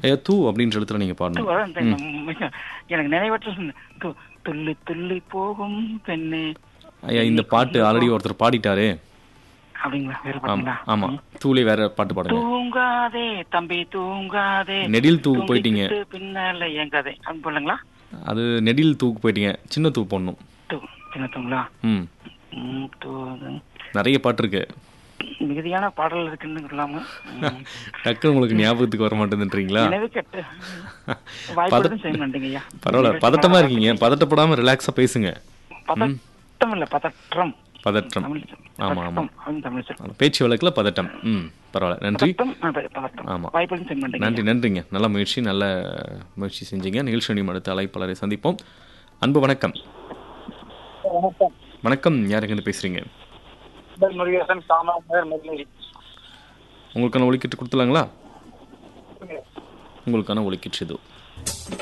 ஐயா தூ அப்படின்ற இடத்துல நீங்கள் து, பாடணும் அதான் இந்த மிக- எனக்கு நினைவற்ற சொன்ன- து- துள்ளி துள்ளி போகும் பெண்ணே ஐயா இந்த பாட்டு ஆல்ரெடி ஒருத்தர் பாடிட்டாரே அப்படிங்களா வேற ஆமா பாத்தீங்களா ஆமா தூளே வேற பாட்டு பாடுங்க தூங்காதே தம்பி தூங்காதே நெடில் தூ போயிட்டீங்க தூங்கிக்கிட்டு பின்னால எங்காதே அப்படின்னு போலுங்களா அது நெடில் தூக்கு போயிட்டீங்க சின்ன தூ போடணும் தூ சின்ன தூங்களா ம் ம், தூ நிறைய பாட்டு இருக்கு மிகுதியான பாடல் இருக்குன்னு சொல்லாம ம். டக்குன்னு உங்களுக்கு ஞாபகத்துக்கு வர மாட்டேதுன்றீங்களா நினைவு கெட்டு வாய்ப்பு செய்ய மாட்டேங்க ஐயா பரவாயில்ல பதட்டமா இருக்கீங்க பதட்டப்படாம ரிலாக்ஸா பேசுங்க பதட்டம் இல்ல பதற்றம் பதற்றம் தமிழ் சொல். ஆமா, ஆமா. பதட்டம் அப்படின்னு தமிழ் சொல். அந்த பேச்சு வழக்குல பதட்டம் ம் பரவாயில்ல நன்றி பதட்டம் ஆ, ப- பதட்டம் ஆமா. வாய்ப்பு செய்ய மாட்டேங்க நன்றி நன்றிங்க நல்ல முயற்சி நல்ல முயற்சி செஞ்சீங்க நிகழ்ச்சி அடுத்த அழைப்பாளரை சந்திப்போம் அன்பு வணக்கம் வணக்கம் வணக்கம் யாருங்க பேசுறீங்க முருகேசன் காமராஜர் நெல்லை உங்களுக்கான ஒலிக்கிட்டு கொடுத்துலாங்களா உங்களுக்கான ஒலிக்கிட்டு இதோ